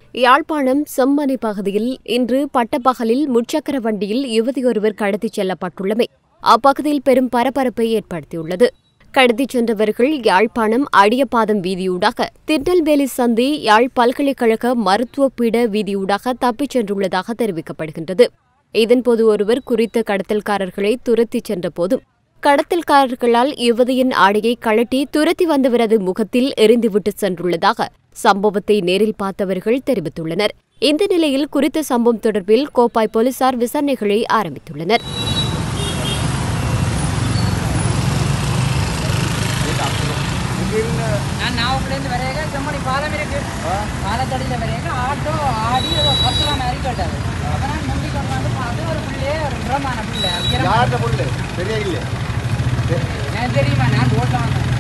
யாழ்ப்பாணம் செம்மனை பகுதியில் இன்று பட்டப்பகலில் முச்சக்கர வண்டியில் யுவதியொருவர் கடத்திச் செல்லப்பட்டுள்ளமை அப்பகுதியில் பெரும் பரபரப்பை ஏற்படுத்தியுள்ளது கடத்திச் சென்றவர்கள் யாழ்ப்பாணம் அடியப்பாதம் வீதியூடாக திருநெல்வேலி சந்தி யாழ் பல்கலைக்கழக மருத்துவ பீட வீதியூடாக தப்பிச் சென்றுள்ளதாக தெரிவிக்கப்படுகின்றது இதன்போது ஒருவர் குறித்த கடத்தல்காரர்களை துரத்திச் சென்றபோதும் கடத்தல்காரர்களால் யுவதியின் ஆடையை கழட்டி துரத்தி வந்தவரது முகத்தில் எறிந்துவிட்டு சென்றுள்ளதாக சம்பவத்தை நேரில் பார்த்தவர்கள் தெரிவித்துள்ளனர் இந்த நிலையில் குறித்த சம்பவம் தொடர்பில் கோப்பாய் போலீசார் விசாரணைகளை ஆரம்பித்துள்ளனர் நான் நாவக்குலேருந்து வரையாக செம்மணி பாலம் இருக்கு பாலத்தடியில் வரையாக ஆட்டோ ஆடி ஏதோ பத்துலாம் மாதிரி கேட்டாரு அப்போ நான் முந்தி கொண்டு வந்து பார்த்து ஒரு பிள்ளையே ஒரு நிறமான பிள்ளை உயரமான யார்கிட்ட பொருள் பெரிய இல்லை எனக்கு தெரியுமா நான் ரோட்டில் வந்தேன்